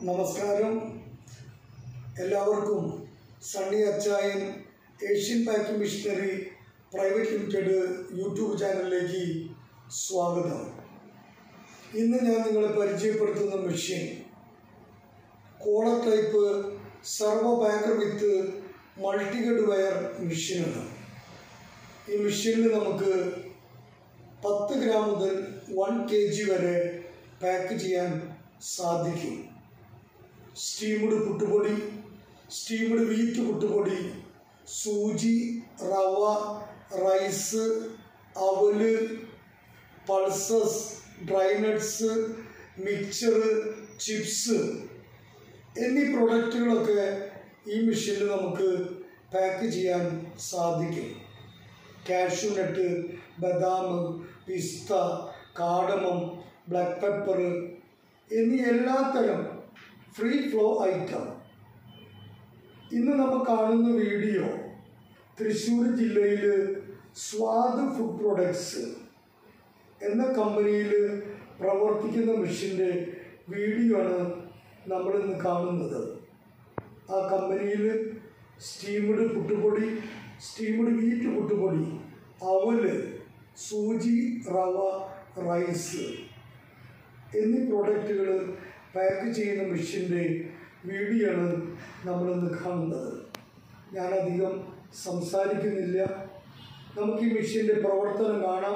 നമസ്കാരം എല്ലാവർക്കും Sunny Achayan Asian packing machinery private limited YouTube ചാനലിലേക്ക് സ്വാഗതം ഇന്ന് ഞാൻ നിങ്ങളെ പരിചയപ്പെടുത്തുന്ന machine collar type servo bunker with multihead weigher മെഷീനാണ് ഈ മെഷീനിൽ നമുക്ക് പത്ത് ഗ്രാം മുതൽ വൺ കെ ജി വരെ പാക്ക് ചെയ്യാൻ സാധിക്കും സ്റ്റീംഡ് പുട്ടുപൊടി സ്റ്റീംഡ് വീറ്റ് പുട്ടുപൊടി സൂചി റവ റൈസ് അവല് pulses dry nuts mixer chips എന്നീ പ്രൊഡക്റ്റുകളൊക്കെ ഈ മെഷീനിൽ നമുക്ക് പാക്ക് ചെയ്യാൻ സാധിക്കും കാഷ്യൂ നട്ട് ബദാം പിസ്ത കാടമം ബ്ലാക്ക് പെപ്പർ എന്നീ എല്ലാത്തരം ഫ്രീ ഫ്ലോ ഐറ്റം ഇന്ന് നമ്മൾ കാണുന്ന വീഡിയോ തൃശ്ശൂർ ജില്ലയിൽ സ്വാദ് ഫുഡ് പ്രൊഡക്ട്സ് എന്ന കമ്പനിയിൽ പ്രവർത്തിക്കുന്ന മെഷീൻ്റെ വീഡിയോ ആണ് നമ്മളിന്ന് കാണുന്നത് ആ കമ്പനിയിൽ സ്റ്റീംഡ് പുട്ടുപൊടി സ്റ്റീംഡ് വീറ്റ് പുട്ടുപൊടി അവല് സൂചി റവ റൈസ് എന്നീ പ്രോഡക്റ്റുകൾ പാക്ക് ചെയ്യുന്ന മെഷീൻ്റെ വീഡിയോ ആണ് നമ്മളിന്ന് കാണുന്നത് ഞാനധികം സംസാരിക്കുന്നില്ല നമുക്ക് ഈ മെഷീൻ്റെ പ്രവർത്തനം കാണാം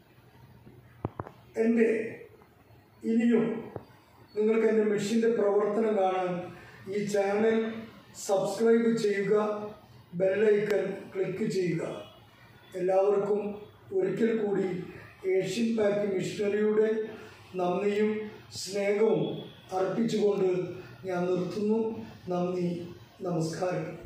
എൻ്റെ ഇനിയും നിങ്ങൾക്ക് എൻ്റെ മെഷീൻ്റെ പ്രവർത്തനം കാണാൻ ഈ ചാനൽ സബ്സ്ക്രൈബ് ചെയ്യുക ബെല്ലൈക്കൺ ക്ലിക്ക് ചെയ്യുക എല്ലാവർക്കും ഒരിക്കൽ കൂടി ഏഷ്യൻ പാക്ക് മിഷനറിയുടെ നന്ദിയും സ്നേഹവും അർപ്പിച്ചുകൊണ്ട് ഞാൻ നിർത്തുന്നു നന്ദി നമസ്കാരം